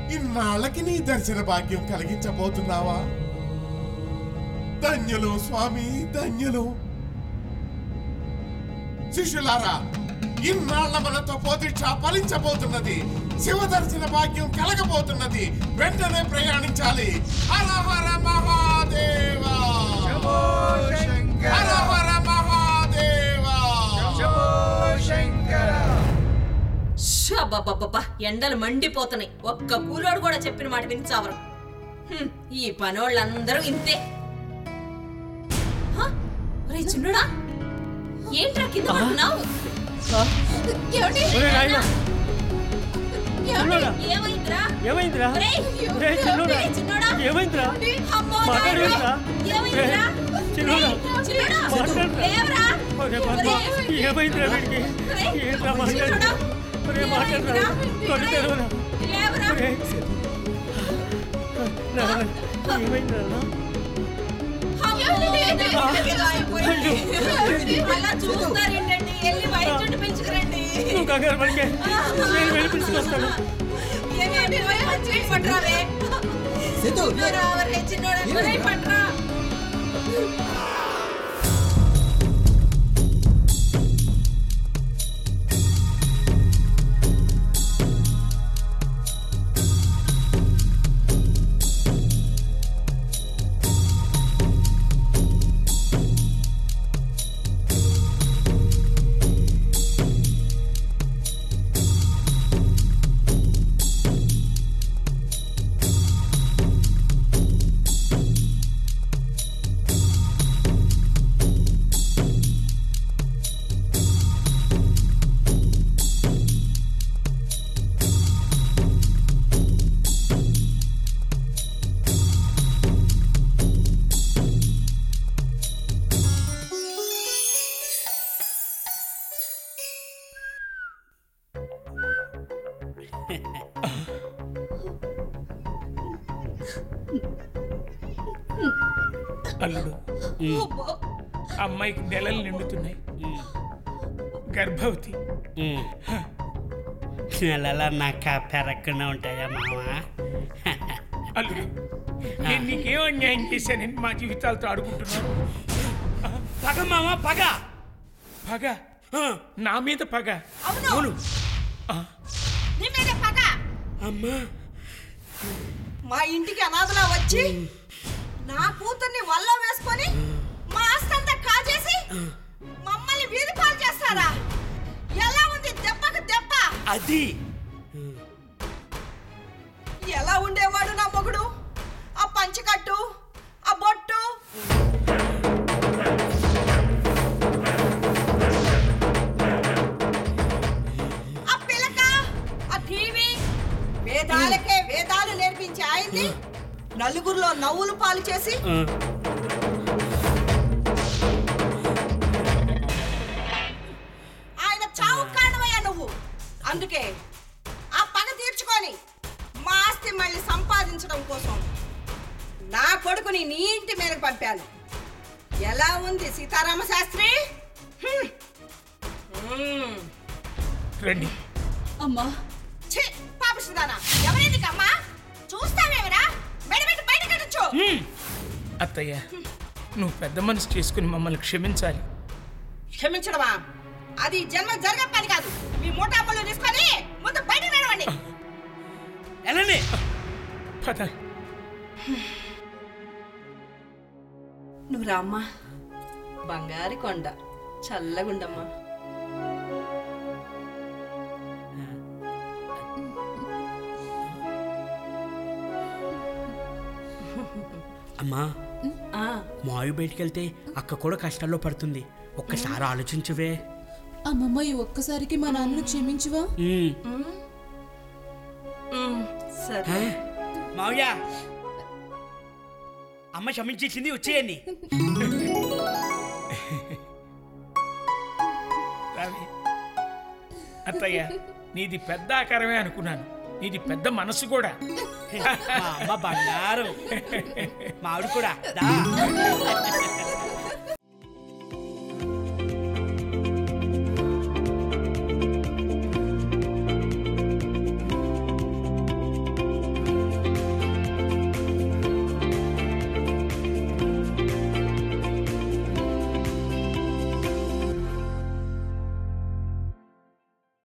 ఇన్నాళ్ళకి నీ దర్శన భాగ్యం కలిగించబోతున్నావా ధన్యులు స్వామి ధన్యులు శిష్యులారా ఇన్నాళ్ల మనతో పోదీక్ష ఫలించబోతున్నది శివ దర్శన భాగ్యం కలగబోతున్నది వెంటనే ప్రయాణించాలి హర హర మహాదేవా హర హర మహాదేవా షబ్బబ్బబ్బబ్బా ఎండలు మండిపోతున్నాయి ఒక్క కూలోడు కూడా చెప్పిన మాట విని చావరు హ్మ్, ఈ పనోళ్ళందరూ ఇంతే హ? ఒరేయ్ చిన్నుడా ఏంట్రా కింద పడుతున్నావు ఏమండి? ఒరేయ్ నాయనా. ఏమండి? చిన్నోడా. ఏమైందిరా ఏమైందిరా ఒరేయ్, ఒరేయ్ చిన్నోడా. ఒరేయ్ చిన్నోడా. ఏమైందిరా అమ్మో, మాట్లాడేంట్రా? ఏమైందిరా? ఒరేయ్, చిన్నోడా. ఒరేయ్, చిన్నోడా. మాట్లాడరా. లేవరా? ఒరే పద్మ ఒరేయ్. ఏమైందిరా వీడికి ఒరేయ్, ఏంట్రా మాట్లాడు చిన్నోడా. ఒరే మాట్లాడరా కళ్ళు తెరవరా లేవరా? ఒరే నాన్న, ఏమైందిరా అలా చూస్తారేంటండి వెళ్ళి బయట చుట్టూ పెంచుకురండి నువ్వు కంగారు పడికే నేను వెళ్ళి పిలుచుకొస్తాను ఏమేమి పోయి మంచిగా పట్టరావే సిద్ధు రావరే చిన్నోడా ఒరేయ్ పట్టరా అల్లుడు అమ్మాయికి నెలలు నిండుతున్నాయి గర్భవతి నెలల నాక పెరగకుండా ఉంటాయా మామ అల్లుడు నేను నీకేం అన్యాయం చేశానని మా జీవితాలతో ఆడుకుంటున్నాను పగ మామ పగ పగ నా మీద పగ అవును నీ మీదే పగ అమ్మా మా ఇంటికి అనాథలా వచ్చి నా కూతుర్ని వల్ల వేసుకొని మా ఆస్తంతా కాజేసి మమ్మల్ని వీధి పాలు చేస్తారా ఎలా ఉంది దెబ్బకు దెబ్బ అది ఎలా ఉండేవాడు నా మొగుడు ఆ పంచికట్టు ఆ బొట్టు ఆ పిలక ఆ టీవీ వేదాలకే వేదాలు నేర్పించే ఆయన్ని నలుగురిలో నవ్వులు పాలు చేసి ఆయన చావు కారణమయ్యా నువ్వు అందుకే ఆ పగ తీర్చుకొని మా ఆస్తి మళ్ళీ సంపాదించడం కోసం నా కొడుకుని నీ ఇంటి మీదకి పంపాను ఎలా ఉంది సీతారామ శాస్త్రి హ్మ్. హ్మ్. రండి అమ్మా ఛీ, పాపిస్తుందానా ఎవరెందుకమ్మా చూస్తావేమిరా మెడబెట్టి బయట కట్టచ్చు అత్తయ్య నువ్వు పెద్ద మనసు చేసుకుని మమ్మల్ని క్షమించాలి క్షమించడమా అది ఈ జన్మ జరిగే పని కాదు మీ మూటా పళ్ళు తీసుకొని ముందు బయట నడవండి వెళ్ళండి పద నువ్వు రామ్మా బంగారు కొండ చల్లగుండమ్మా అమ్మా ఆ, మావి బయటికి వెళ్తే అక్క కూడా కష్టాల్లో పడుతుంది ఒక్కసారి ఆలోచించవే అమ్మమ్మ ఈ ఒక్కసారికి మా నాన్నను క్షమించువా ఉమ్. ఉమ్, సరే ఆ? మావయ్య అమ్మ క్షమించేసింది వచ్చేయండి రావే అత్తయ్య నీది పెద్ద ఆకారమే అనుకున్నాను నీది పెద్ద మనసు కూడా మా అమ్మ బంగారం మావిడి కూడా దా